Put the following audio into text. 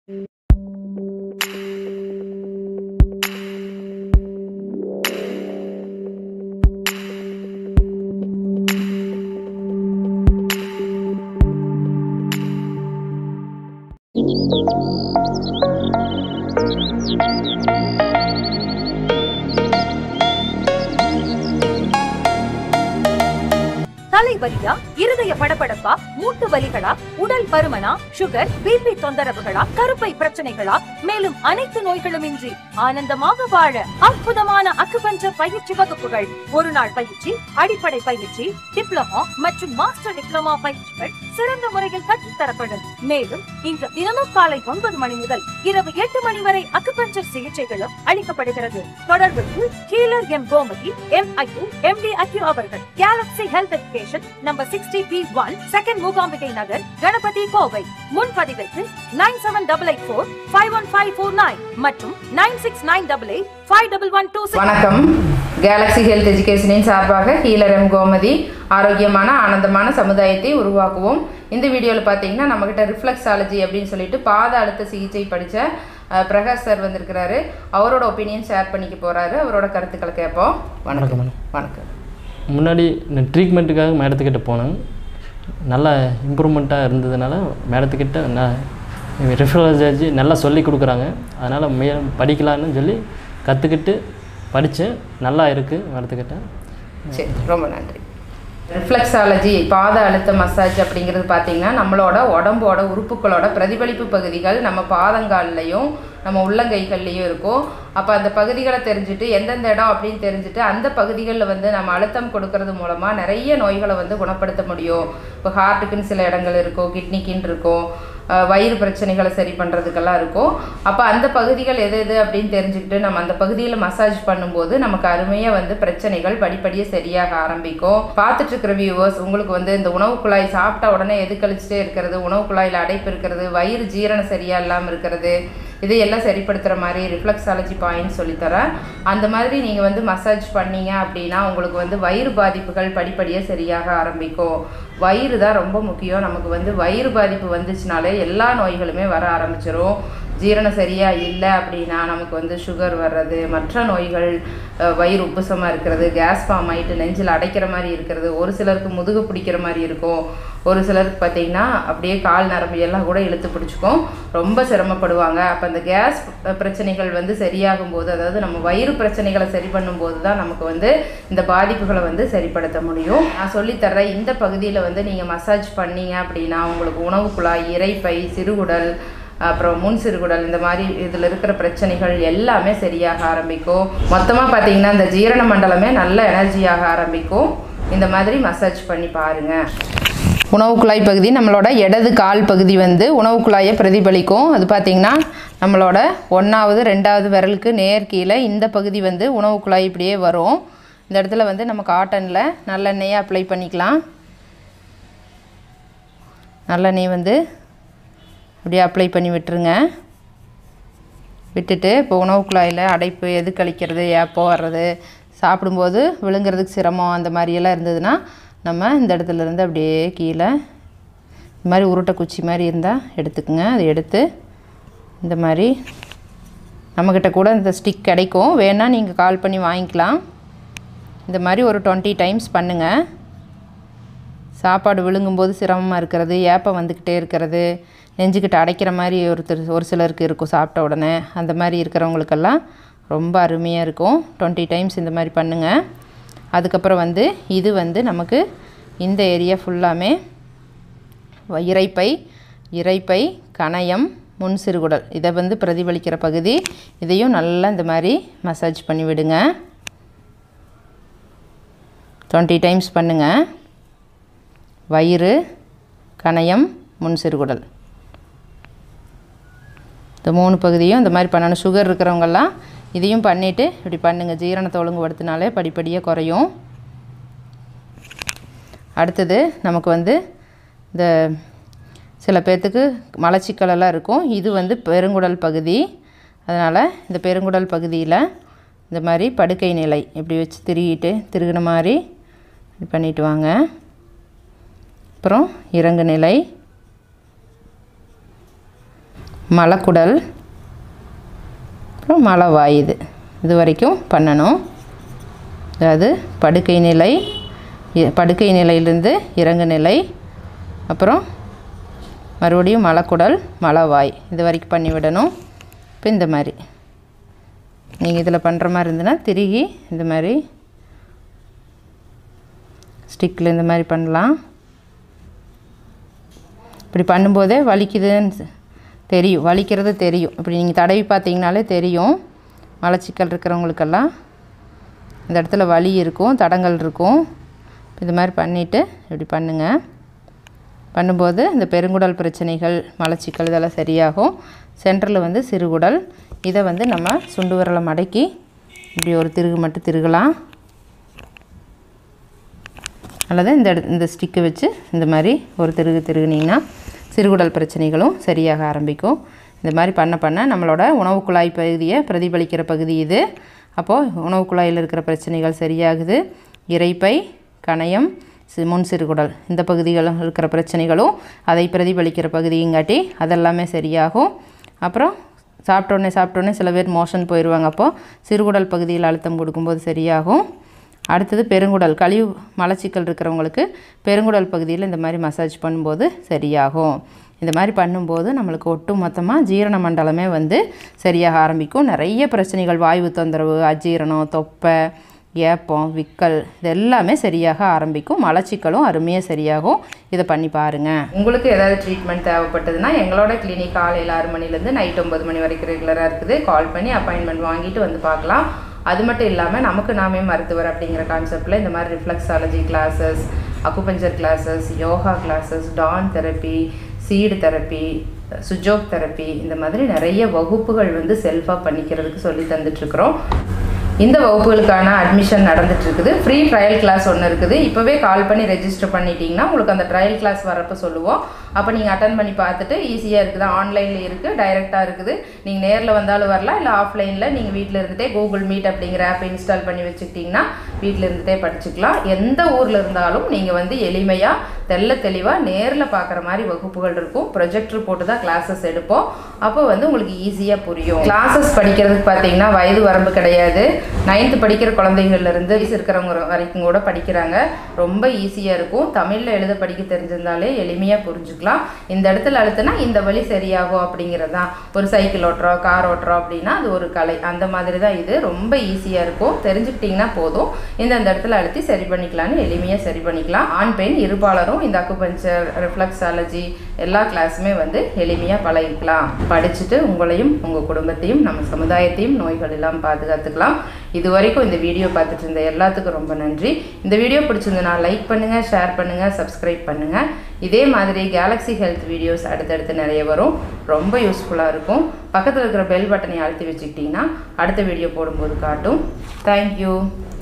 தலைவலியா இருதய படபடப்பா மூட்டு வலிகளா உடல் பருமனா சுகர் பிபி தொந்தரவுகளா கருப்பை பிரச்சனைகளா மேலும் அனைத்து நோய்களும் இன்றி ஆனந்தமாக வாழ அற்புதமான அக்குபஞ்சர் பயிற்சி வகுப்புகள் ஒரு நாள் பயிற்சி அடிப்படை பயிற்சி டிப்ளமோ மற்றும் மாஸ்டர் டிப்ளமோ பயிற்சிகள் சிறந்த முறையில் கற்றுத்தரப்படும் மேலும் இன்று தினமும் காலை ஒன்பது மணி முதல் இரவு எட்டு மணி வரை அக்குபஞ்சர் சிகிச்சைகளும் அளிக்கப்படுகிறது தொடர்புக்கு கீழர் எம் கோமதி எம் ஐயு எம் டி அக்யூ அவர்கள் Galaxy health education number sixty B one second Mookambigai Nagar Ganapathy Kovai முன்பதிவிற்கு nine seven double eight four five one five four nine மற்றும் nine six nine double eight five double one two வணக்கம் Galaxy health எஜுகேஷனின் சார்பாக ஹீலரம் கோமதி ஆரோக்கியமான ஆனந்தமான சமுதாயத்தை உருவாக்குவோம் இந்த வீடியோவில் பார்த்தீங்கன்னா நம்மக்கிட்ட ரிஃப்ளெக்ஸாலஜி அப்படின்னு சொல்லிட்டு பாத அழுத்த சிகிச்சை படித்த அஹ், பிரகாஷ் சார் வந்திருக்கிறாரு அவரோட ஒப்பீனியன் ஷேர் பண்ணிக்க போகிறாரு அவரோட கருத்துக்களை கேட்போம் வணக்கம் வணக்கம். வணக்கம் முன்னாடி நான் ட்ரீட்மெண்ட்டுக்காக மேடத்துக்கிட்ட போனேன் நல்ல இம்ப்ரூவ்மெண்ட்டாக இருந்ததுனால மேடத்துக்கிட்ட நான் ரெஃபரன்ஸ் நல்லா சொல்லி கொடுக்குறாங்க அதனால் மே படிக்கலான்னு சொல்லி கற்றுக்கிட்டு படித்தேன் நல்லா இருக்குது மேடத்துக்கிட்ட சரி ரொம்ப நன்றி ரிஃப்ளெக்ஸாலஜி பாத அழுத்த மசாஜ் அப்படிங்கிறது பார்த்தீங்கன்னா நம்மளோட உடம்போட உறுப்புகளோட பிரதிபலிப்பு பகுதிகள் நம்ம பாதங்கால்லையும் நம்ம உள்ளங்கைகள்லையும் இருக்கும் அப்போ அந்த பகுதிகளை தெரிஞ்சுட்டு எந்தெந்த இடம் அப்படின்னு தெரிஞ்சுட்டு அந்த பகுதிகளில் வந்து நம்ம அழுத்தம் கொடுக்கறது மூலமாக நிறைய நோய்களை வந்து குணப்படுத்த முடியும் இப்போ ஹார்ட்டுக்குன்னு சில இடங்கள் இருக்கும் கிட்னிக்குன்னு இருக்கும் அஹ் வயிறு பிரச்சனைகளை சரி பண்ணுறதுக்கெல்லாம் இருக்கும் அப்போ அந்த பகுதிகள் எது எது அப்படின்னு தெரிஞ்சுக்கிட்டு நம்ம அந்த பகுதியில் மசாஜ் பண்ணும்போது நமக்கு அருமையாக வந்து பிரச்சனைகள் படிப்படியாக சரியாக ஆரம்பிக்கும் பார்த்துட்டு இருக்கிற வியூவர்ஸ் உங்களுக்கு வந்து இந்த உணவு குழாய் சாப்பிட்ட உடனே எது கழிச்சிட்டே இருக்கிறது உணவு குழாயில் அடைப்பு இருக்கிறது வயிறு ஜீரணம் சரியாக இல்லாமல் இருக்கிறது இதையெல்லாம் சரிப்படுத்துகிற மாதிரி ரிஃப்ளெக்ஸாலஜி பாயிண்ட் சொல்லித்தரேன் அந்த மாதிரி நீங்கள் வந்து மசாஜ் பண்ணீங்க அப்படின்னா உங்களுக்கு வந்து வயிறு பாதிப்புகள் படிப்படியாக சரியாக ஆரம்பிக்கும் வயிறு தான் ரொம்ப முக்கியம் நமக்கு வந்து வயிறு பாதிப்பு வந்துச்சுனாலே எல்லா நோய்களுமே வர ஆரம்பிச்சிரும் ஜீரணம் சரியாக இல்லை அப்படின்னா நமக்கு வந்து சுகர் வர்றது மற்ற நோய்கள் அஹ், வயிறு உப்புசமாக இருக்கிறது கேஸ் ஃபார்ம் ஆகிட்டு நெஞ்சில் அடைக்கிற மாதிரி இருக்கிறது ஒரு சிலருக்கு முதுகு பிடிக்கிற மாதிரி இருக்கும் ஒரு சிலருக்கு பார்த்தீங்கன்னா அப்படியே கால் நரம்பு எல்லாம் கூட இழுத்து பிடிச்சிக்கும் ரொம்ப சிரமப்படுவாங்க அப்போ அந்த கேஸ் பிரச்சனைகள் வந்து சரியாகும் போது அதாவது நம்ம வயிறு பிரச்சனைகளை சரி பண்ணும்போது தான் நமக்கு வந்து இந்த பாதிப்புகளை வந்து சரிப்படுத்த முடியும் நான் சொல்லித்தர்ற இந்த பகுதியில் வந்து நீங்கள் மசாஜ் பண்ணீங்க அப்படின்னா உங்களுக்கு உணவு குழாய் இறைப்பை சிறுகுடல் அப்புறம் முன் சிறுகுடல் இந்த மாதிரி இதில் இருக்கிற பிரச்சனைகள் எல்லாமே சரியாக ஆரம்பிக்கும் மொத்தமாக பார்த்தீங்கன்னா இந்த ஜீரண மண்டலமே நல்ல எனர்ஜியாக ஆரம்பிக்கும் இந்த மாதிரி மசாஜ் பண்ணி பாருங்கள் உணவு குழாய் பகுதி நம்மளோட இடது கால் பகுதி வந்து உணவு குழாயை பிரதிபலிக்கும் அது பார்த்திங்கன்னா நம்மளோட ஒன்றாவது ரெண்டாவது விரலுக்கு நேர் கீழே இந்த பகுதி வந்து உணவு குழாய் இப்படியே வரும் இந்த இடத்துல வந்து நம்ம காட்டனில் நல்லெண்ணெயை அப்ளை பண்ணிக்கலாம் நல்லெண்ணெய் வந்து அப்படியே அப்ளை பண்ணி விட்டுருங்க விட்டுட்டு இப்போ உணவு குழாயில் அடைப்பு எது கழிக்கிறது ஏப்போ வர்றது சாப்பிடும்போது விழுங்குறதுக்கு சிரமம் அந்த மாதிரியெல்லாம் இருந்ததுன்னா நம்ம இந்த இடத்துல இருந்து அப்படியே கீழே இந்த மாதிரி உருட்டை குச்சி மாதிரி இருந்தால் எடுத்துக்கோங்க அதை எடுத்து இந்த மாதிரி நம்மக்கிட்ட கூட இந்த ஸ்டிக் கிடைக்கும் வேணால் நீங்கள் கால் பண்ணி வாங்கிக்கலாம் இந்த மாதிரி ஒரு டுவெண்ட்டி டைம்ஸ் பண்ணுங்கள் சாப்பாடு விழுங்கும்போது சிரமமாக இருக்கிறது ஏப்பம் வந்துக்கிட்டே இருக்கிறது நெஞ்சுக்கிட்ட அடைக்கிற மாதிரி ஒருத்தர் ஒரு சிலருக்கு இருக்கும் சாப்பிட்ட உடனே அந்த மாதிரி இருக்கிறவங்களுக்கெல்லாம் ரொம்ப அருமையாக இருக்கும் டுவெண்ட்டி டைம்ஸ் இந்த மாதிரி பண்ணுங்கள் அதுக்கப்புறம் வந்து இது வந்து நமக்கு இந்த ஏரியா ஃபுல்லாமே வ- இரைப்பை இரைப்பை கணையம் முன் சிறுகுடல் இதை வந்து பிரதிபலிக்கிற பகுதி இதையும் நல்லா இந்த மாதிரி மசாஜ் பண்ணி விடுங்க டுவெண்ட்டி டைம்ஸ் பண்ணுங்கள் வயிறு கணையம் முன் சிறுகுடல் இந்த மூணு பகுதியும் இந்த மாதிரி பண்ணணும் சுகர் இருக்கிறவங்கெல்லாம் இதையும் பண்ணிவிட்டு இப்படி பண்ணுங்கள் ஜீரணத்தை ஒழுங்குபடுத்தினாலே படிப்படியாக குறையும் அடுத்தது நமக்கு வந்து இந்த சில பேர்த்துக்கு மலச்சிக்கலெல்லாம் இருக்கும் இது வந்து பெருங்குடல் பகுதி அதனால் இந்த பெருங்குடல் பகுதியில் இந்த மாதிரி படுக்கை நிலை இப்படி வச்சு திருகிட்டு திருகின மாதிரி இப்படி பண்ணிட்டு வாங்க அப்புறம் இறங்கு நிலை மலக்குடல் அப்புறம் மலவாய் இது இது வரைக்கும் பண்ணணும் அதாவது படுக்கை நிலை இ- படுக்கை நிலையிலிருந்து இறங்கு நிலை அப்புறம் மறுபடியும் மலக்குடல் மலவாய் இது வரைக்கும் பண்ணி விடணும் இப்போ இந்த மாதிரி நீங்கள் இதில் பண்ணுற மாதிரி இருந்ததுன்னா திருகி இந்த மாதிரி ஸ்டிக்கில் இந்த மாதிரி பண்ணலாம் இப்படி பண்ணும்போதே வலிக்குதுன்னு ச- தெரியும் வலிக்கிறது தெரியும் இப்படி நீங்கள் தடவி பார்த்தீங்கனாலே தெரியும் மலச்சிக்கல் இருக்கிறவங்களுக்கெல்லாம் இந்த இடத்துல வலி இருக்கும் தடங்கள் இருக்கும் இது மாதிரி பண்ணிவிட்டு இப்படி பண்ணுங்கள் பண்ணும்போது இந்த பெருங்குடல் பிரச்சனைகள் மலச்சிக்கல் இதெல்லாம் சரியாகும் சென்டரில் வந்து சிறுகுடல் இதை வந்து நம்ம சுண்டு விரலை மடக்கி இப்படி ஒரு திருகு மட்டும் திருகலாம் அல்லது இந்த இட- இந்த ஸ்டிக்கை வச்சு இந்த மாதிரி ஒரு திருகு திருகுனிங்கன்னா சிறுகுடல் பிரச்சனைகளும் சரியாக ஆரம்பிக்கும் இந்த மாதிரி பண்ண பண்ண நம்மளோட உணவு குழாய் பகுதியை பிரதிபலிக்கிற பகுதி இது அப்போது உணவு குழாயில் இருக்கிற பிரச்சனைகள் சரியாகுது இரைப்பை கணையம் சி- முன் சிறுகுடல் இந்த பகுதிகளும் இருக்கிற பிரச்சனைகளும் அதை பிரதிபலிக்கிற பகுதியுங்காட்டி அதெல்லாமே சரியாகும் அப்புறம் சாப்பிட்டோன்னே சாப்பிட்டோன்னே சில பேர் மோஷன் போயிடுவாங்க அப்போது சிறுகுடல் பகுதியில் அழுத்தம் கொடுக்கும்போது சரியாகும் அடுத்தது பெருங்குடல் கழிவு மலச்சிக்கல் இருக்கிறவங்களுக்கு பெருங்குடல் பகுதியில் இந்த மாதிரி மசாஜ் பண்ணும்போது சரியாகும் இந்த மாதிரி பண்ணும்போது நம்மளுக்கு ஒட்டு மொத்தமாக ஜீரண மண்டலமே வந்து சரியாக ஆரம்பிக்கும் நிறைய பிரச்சனைகள் வாய்வு தொந்தரவு அஜீரணம் தொப்பை ஏப்பம் விக்கல் இது எல்லாமே சரியாக ஆரம்பிக்கும் மலச்சிக்கலும் அருமையாக சரியாகும் இதை பண்ணி பாருங்கள் உங்களுக்கு ஏதாவது ட்ரீட்மெண்ட் தேவைப்பட்டதுன்னா எங்களோட கிளினிக் காலையில் ஆறு மணிலேருந்து நைட் ஒம்பது மணி வரைக்கும் ரெகுலராக இருக்குது கால் பண்ணி அப்பாயின்மெண்ட் வாங்கிட்டு வந்து பார்க்கலாம் அது மட்டும் இல்லாமல் நமக்கு நாமே மருத்துவர் அப்படிங்கிற கான்செப்டில் இந்த மாதிரி reflexology classes acupuncture classes yoga classes டான் therapy seed therapy Sujok therapy இந்த மாதிரி நிறைய வகுப்புகள் வந்து செல்ஃபாக பண்ணிக்கிறதுக்கு சொல்லி தந்துட்டுருக்குறோம் இந்த வகுப்புகளுக்கான அட்மிஷன் நடந்துட்டு இருக்குது ஃப்ரீ ட்ரையல் கிளாஸ் ஒன்று இருக்குது இப்போவே கால் பண்ணி ரெஜிஸ்டர் பண்ணிட்டீங்கன்னா உங்களுக்கு அந்த ட்ரையல் கிளாஸ் வரப்போ சொல்லுவோம் அப்போ நீங்கள் அட்டன் பண்ணி பார்த்துட்டு ஈஸியாக இருக்குது ஆன்லைனில் இருக்குது டைரெக்டாக இருக்குது நீங்கள் நேரில் வந்தாலும் வரலாம் இல்லை ஆஃப்லைனில் நீங்கள் வீட்டில் இருந்துகிட்டே கூகுள் மீட் அப்படிங்கிற ஆப் இன்ஸ்டால் பண்ணி வச்சுக்கிட்டிங்கன்னா வீட்டில் இருந்துகிட்டே படிச்சுக்கலாம் எந்த ஊரில் இருந்தாலும் நீங்கள் வந்து எளிமையாக தெள்ள தெளிவாக நேரில் பார்க்குற மாதிரி வகுப்புகள் இருக்கும் ப்ரொஜெக்டர் போட்டு தான் கிளாஸஸ் எடுப்போம் அப்போ வந்து உங்களுக்கு ஈஸியாக புரியும் கிளாஸஸ் படிக்கிறதுக்கு பார்த்தீங்கன்னா வயது வரம்பு கிடையாது நைன்த்து படிக்கிற குழந்தைகள்ல இருந்து வயசு இருக்கிறவங்க வரைக்கும் கூட படிக்கிறாங்க ரொம்ப ஈஸியாக இருக்கும் தமிழில் எழுத படிக்க தெரிஞ்சிருந்தாலே எளிமையாக புரிஞ்சுக்கலாம் இந்த இடத்துல அழுத்தினா இந்த வழி சரியாகும் அப்படிங்கிறது தான் ஒரு சைக்கிள் ஓட்டுறோம் கார் ஓட்டுறோம் அப்படின்னா அது ஒரு கலை அந்த மாதிரி தான் இது ரொம்ப ஈஸியாக இருக்கும் தெரிஞ்சுக்கிட்டிங்கன்னா போதும் இந்த இந்த இடத்துல அழுத்தி சரி பண்ணிக்கலாம்னு எளிமையாக சரி பண்ணிக்கலாம் ஆண் பெண் இருபாலரும் இந்த அக்குபஞ்சர் ரிஃப்ளெக்ஸாலஜி எல்லா கிளாஸுமே வந்து எளிமையாக பழகிக்கலாம் படிச்சுட்டு உங்களையும் உங்கள் குடும்பத்தையும் நம்ம சமுதாயத்தையும் நோய்கள் எல்லாம் பாதுகாத்துக்கலாம் இது வரைக்கும் இந்த வீடியோ பார்த்துட்டு இருந்த எல்லாத்துக்கும் ரொம்ப நன்றி இந்த வீடியோ பிடிச்சிருந்தனா லைக் பண்ணுங்கள் ஷேர் பண்ணுங்கள் சப்ஸ்கிரைப் பண்ணுங்கள் இதே மாதிரி கேலக்ஸி ஹெல்த் வீடியோஸ் அடுத்தடுத்து நிறைய வரும் ரொம்ப யூஸ்ஃபுல்லாக இருக்கும் பக்கத்தில் இருக்கிற பெல் பட்டனை அழுத்தி வச்சுக்கிட்டிங்கன்னா அடுத்த வீடியோ போடும்போது காட்டும் தேங்க்யூ